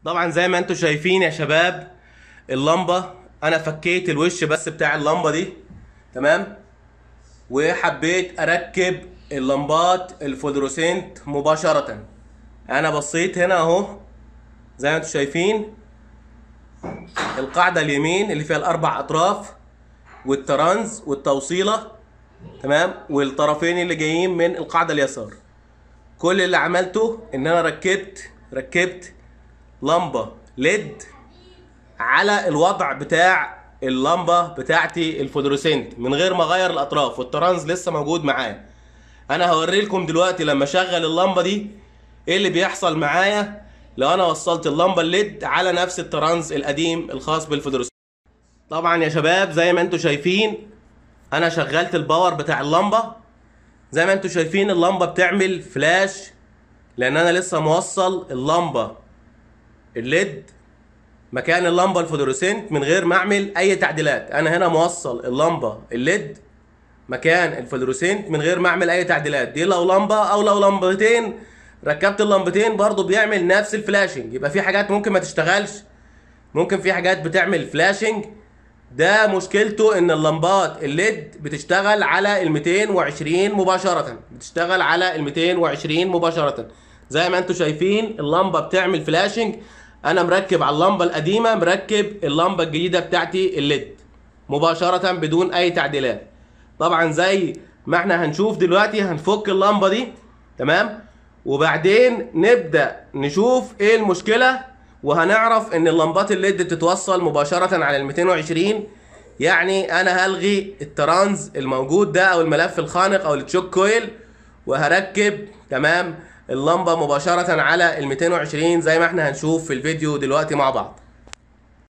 طبعا زي ما انتم شايفين يا شباب اللمبة انا فكيت الوش بس بتاع اللمبة دي تمام وحبيت اركب اللمبات الفلوروسنت مباشرة انا بصيت هنا اهو زي ما انتم شايفين القاعدة اليمين اللي فيها الاربع اطراف والترانز والتوصيلة تمام والطرفين اللي جايين من القاعدة اليسار كل اللي عملته ان انا ركبت ركبت لمبة ليد على الوضع بتاع اللمبة بتاعتي الفلوروسنت من غير ما اغير الاطراف والترانز لسه موجود معايا انا هوري لكم دلوقتي لما اشغل اللمبة دي ايه اللي بيحصل معايا لو انا وصلت اللمبة الليد على نفس الترانز القديم الخاص بالفلوروسنت طبعا يا شباب زي ما انتم شايفين انا شغلت الباور بتاع اللمبة زي ما انتم شايفين اللمبة بتعمل فلاش لان انا لسه موصل اللمبة الليد مكان اللمبة الفلوروسنت من غير ما اعمل اي تعديلات انا هنا موصل اللمبة الليد مكان الفلوروسنت من غير ما اعمل اي تعديلات دي لو لمبة او لو لمبتين ركبت اللمبتين برضو بيعمل نفس الفلاشنج يبقى في حاجات ممكن ما تشتغلش ممكن في حاجات بتعمل فلاشنج ده مشكلته ان اللمبات الليد بتشتغل على ال 220 مباشرة بتشتغل على ال 220 مباشرة زي ما انتم شايفين اللمبة بتعمل فلاشنج انا مركب على اللمبة القديمة مركب اللمبة الجديدة بتاعتي الليد مباشرة بدون اي تعديلات طبعا زي ما احنا هنشوف دلوقتي هنفك اللمبة دي تمام وبعدين نبدأ نشوف ايه المشكلة وهنعرف ان اللمبات الليد بتتوصل مباشرة على ال 220 يعني انا هلغي الترانز الموجود ده او الملف الخانق او التشوك كويل وهركب تمام اللمبة مباشرة على ال 220 زي ما احنا هنشوف في الفيديو دلوقتي مع بعض